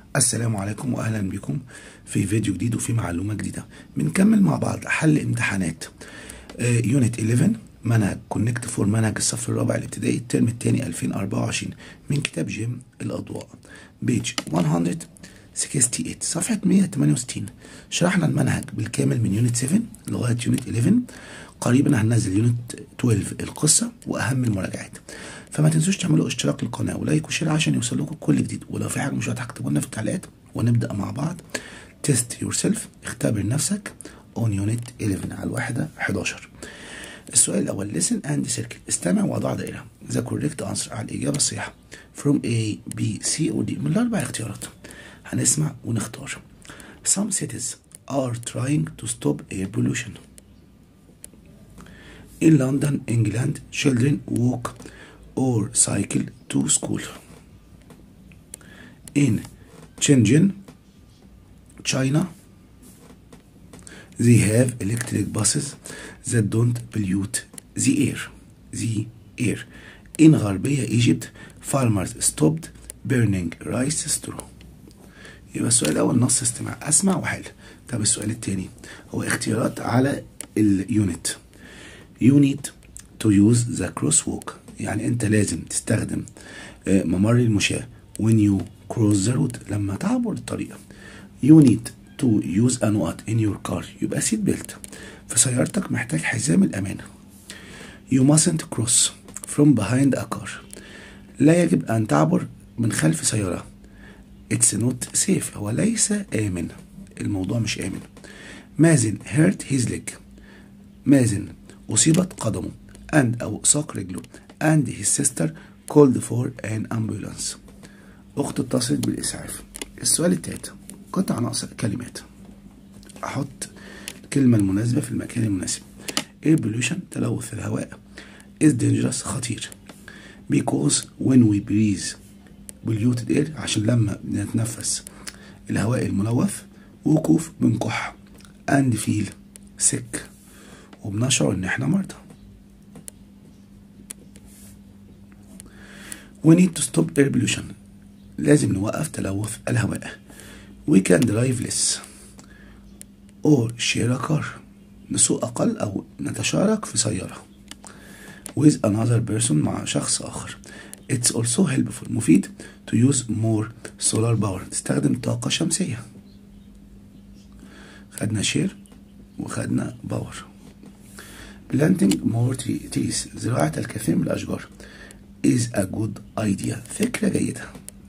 السلام عليكم واهلا بكم في فيديو جديد وفي معلومه جديده بنكمل مع بعض حل امتحانات يونت 11 منهج كونكت فور منهج الصف الرابع الابتدائي الترم الثاني 2024 من كتاب جيم الاضواء بيج 168 صفحه 168 شرحنا المنهج بالكامل من يونت 7 لغايه يونت 11 قريبا هننزل يونت 12 القصه واهم المراجعات فما تنسوش تعملوا اشتراك للقناه ولايك وشير عشان يوصل لكم كل جديد ولو في حاجه مش واضحه اكتبوا لنا في التعليقات ونبدا مع بعض تيست يور سيلف اختبر نفسك اون يونت 11 على الواحده 11 السؤال الاول listen and circle استمع وضع دائره the correct answer على الاجابه الصحيحه from A B C و D من الاربع اختيارات هنسمع ونختار some cities are trying to stop air pollution in London England children walk or cycle to school. In Shenzhen, China, they have electric buses that don't pollute the air. The air. In غربية Egypt, farmers stopped burning rice straw. يبقى السؤال الأول نص استماع أسمع وحل. طب السؤال التاني هو اختيارات على اليونت. You need to use the crosswalk يعني انت لازم تستخدم ممر المشاة when you cross the road لما تعبر الطريق you need to use a نقط in your car يبقى سيت بيلت في سيارتك محتاج حزام الأمان you mustn't cross from behind a car لا يجب أن تعبر من خلف سيارة it's not safe هو ليس آمن الموضوع مش آمن مازن hurt his leg مازن أصيبت قدمه and أو ساق رجله and his sister called for an ambulance أخت اتصلت بالإسعاف السؤال التالت قطع ناقصة كلمات أحط الكلمة المناسبة في المكان المناسب air pollution تلوث الهواء is dangerous خطير because when we breathe polluted air عشان لما بنتنفس الهواء الملوث وقوف بنكح and feel sick وبنشعر ان احنا مرضى We need to stop air pollution. لازم نوقف تلوث الهواء. We can drive less or share a car. نسوق أقل أو نتشارك في سيارة. With another person مع شخص آخر. It's also helpful مفيد to use more solar power تستخدم طاقة شمسية. خدنا شير وخدنا باور. Planting more trees زراعة الكثير من الأشجار. is a good idea فكرة جيدة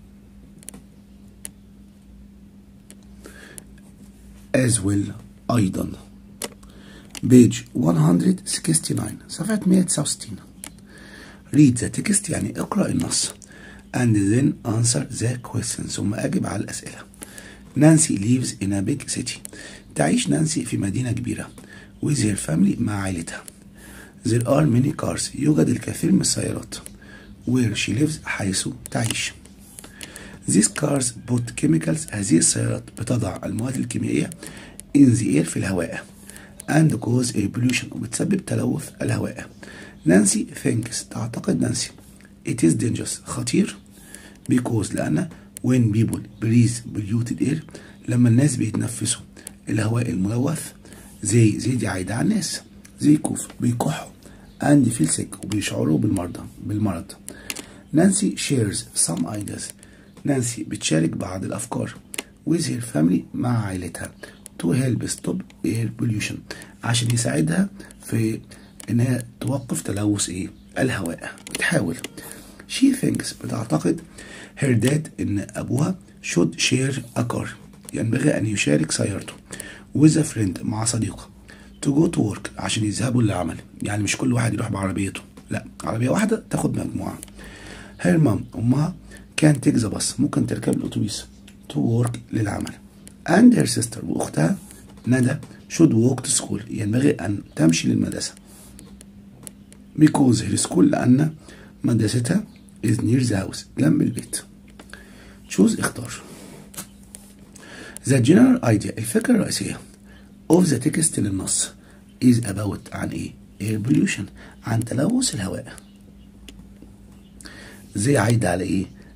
as well أيضا page 169 صفحة 169 read the text يعني اقرأ النص and then answer the questions ثم أجب على الأسئلة نانسي lives in a big city تعيش نانسي في مدينة كبيرة with her family مع عائلتها there are many cars يوجد الكثير من السيارات where she lives حيث تعيش. These cars put chemicals هذه السيارات بتضع المواد الكيميائية in the air في الهواء and cause air pollution وبتسبب تلوث الهواء. نانسي thinks تعتقد نانسي it is dangerous خطير because لأن when people breathe polluted air لما الناس بيتنفسوا الهواء الملوث زي زي دي عايدة على الناس زي كوف بيكحوا and feel sick وبيشعروا بالمرضى بالمرض نانسي shares some ideas نانسي بتشارك بعض الأفكار with her family مع عائلتها to help stop air pollution عشان يساعدها في إنها توقف تلوث إيه الهواء بتحاول she thinks بتعتقد her dad إن أبوها should share a car ينبغي أن يشارك سيارته with a friend مع صديقه to go to work عشان يذهبوا للعمل يعني مش كل واحد يروح بعربيته لا عربية واحدة تاخد مجموعة her mom أمها كان تيك ذا باص ممكن تركب الأتوبيس to work للعمل and her sister وأختها ندى should walk to school ينبغي أن تمشي للمدرسة because her school لأن مدرستها is near the house جنب البيت choose اختار the general idea الفكرة الرئيسية of the text للنص is about عن ايه air pollution عن تلوث الهواء زي عايدة على ايه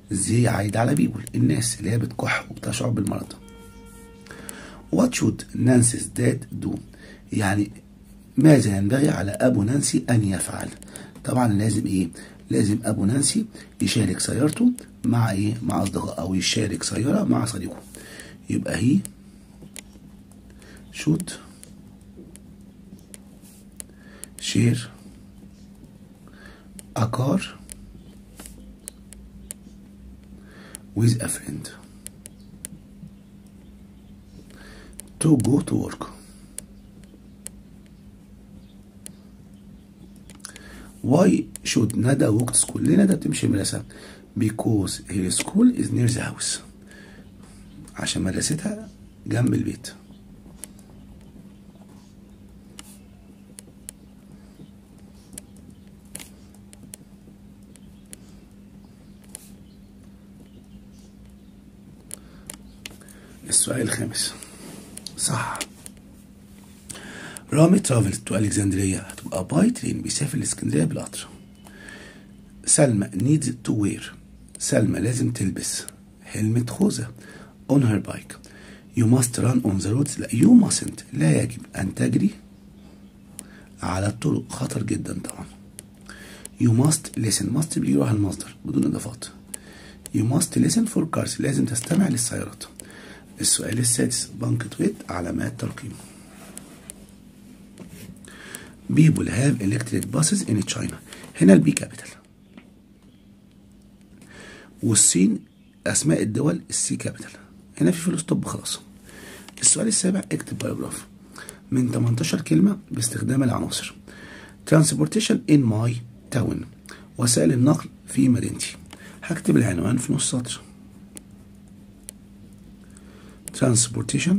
زي عايد على بيبول الناس اللي هي بتكح وبتشعر بالمرض What should Nancy's dad do يعني ماذا ينبغي على أبو نانسي أن يفعل طبعا لازم إيه لازم أبو نانسي يشارك سيارته مع إيه مع أصدقاء أو يشارك سيارة مع صديقه يبقى هي should share a car with a friend to go to work. Why should Nada walk to school? ليه ندى بتمشي المدرسة؟ Because her school is near the house. عشان مدرستها جنب البيت. السؤال الخامس صح رامي ترافل تو الكسندريا هتبقى باي ترين بيسافر الاسكندريه بالقطر سلمى نيد تو وير سلمى لازم تلبس هلمت خوذه on her bike you must run on the roads لا you mustn't لا يجب أن تجري على الطرق خطر جدا طبعا you must listen must بيروح المصدر بدون إضافات you must listen for cars لازم تستمع للسيارات السؤال السادس بانكتويت علامات ترقيم people have electric buses in China هنا البي كابيتال والصين أسماء الدول السي كابيتال هنا في فلوس طب خلاص السؤال السابع اكتب باراجراف من 18 كلمة باستخدام العناصر transportation in my town وسائل النقل في مدينتي هكتب العنوان في نص سطر transportation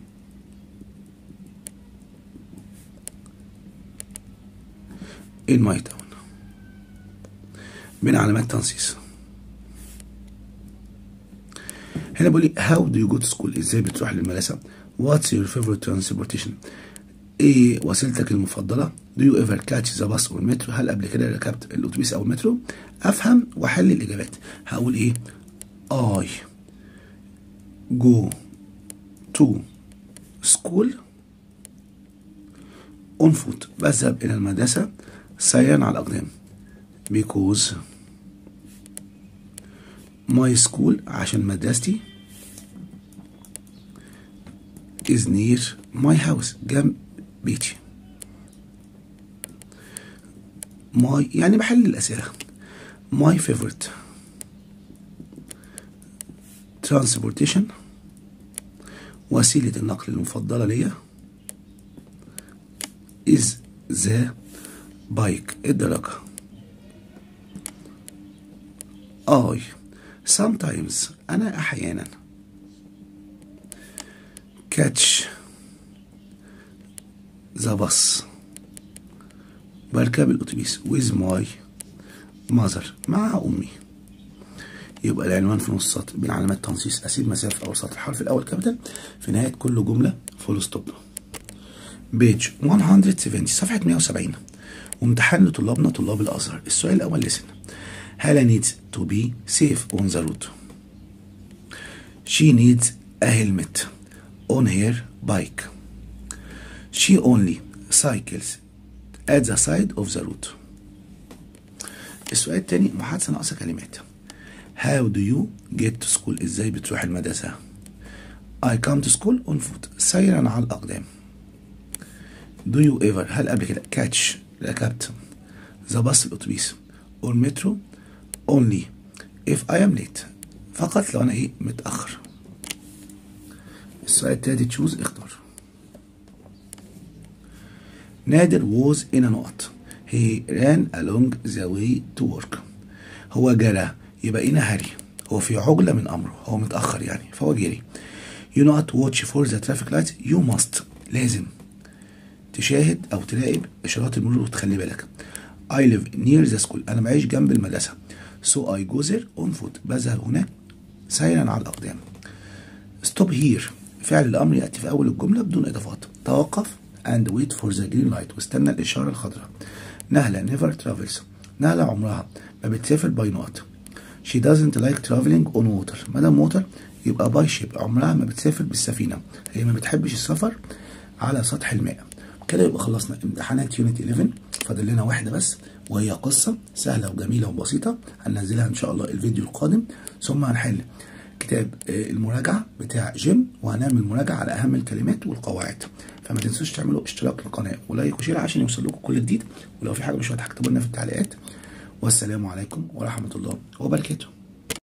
in my town بين علامات تنصيص هنا بيقول لي how do you go to school ازاي بتروح للمدرسة what's your favorite transportation ايه وسيلتك المفضلة do you ever catch the bus or metro هل قبل كده ركبت الاتوبيس او المترو افهم واحل الاجابات هقول ايه I go to school on foot بذهب إلى المدرسة سيرا على الأقدام because my school عشان مدرستي is near my house جنب بيتي my يعني بحل الأسئلة my favorite transportation وسيلة النقل المفضلة ليا is the bike الدراجة I sometimes أنا أحيانا catch the bus بركب الأتوبيس with my mother مع أمي يبقى العنوان في نص سطر بين علامات تنصيص اسيب مسافه اول سطر الحرف الاول كابيتال في نهايه كل جمله فول ستوب بيج 170 صفحه 170 وامتحان لطلابنا طلاب الازهر السؤال الاول لسن هلا needs to be safe on the road she needs a helmet on her bike she only cycles at the side of the road السؤال الثاني محادثه ناقصه كلمات How do you get to school ازاي بتروح المدرسة I come to school on foot سيرا على الأقدام Do you ever هل قبل كده catch ركبت the bus الأتوبيس or metro only if I am late فقط لو أنا إيه متأخر السؤال التالت تشوز اختار نادر was in a نقط he ran along the way to work هو جرى يبقى إنا هري هو في عجلة من أمره هو متأخر يعني فهو جري you not watch for the traffic lights you must لازم تشاهد أو تراقب إشارات المرور وتخلي بالك I live near the school أنا بعيش جنب المدرسة so I go there on foot بذهب هناك سيرا على الأقدام stop here فعل الأمر يأتي في أول الجملة بدون إضافات توقف and wait for the green light واستنى الإشارة الخضراء نهلة never travels نهلة عمرها ما بتسافر باي نقط she doesn't like traveling on water مدام water يبقى باي شيب عمرها ما بتسافر بالسفينة هي ما بتحبش السفر على سطح الماء كده يبقى خلصنا امتحانات يونت 11 فاضل لنا واحدة بس وهي قصة سهلة وجميلة وبسيطة هننزلها إن شاء الله الفيديو القادم ثم هنحل كتاب المراجعة بتاع جيم وهنعمل مراجعة على أهم الكلمات والقواعد فما تنسوش تعملوا اشتراك للقناة ولايك وشير عشان يوصل لكم كل جديد ولو في حاجة مش واضحة اكتبوا لنا في التعليقات والسلام عليكم ورحمة الله وبركاته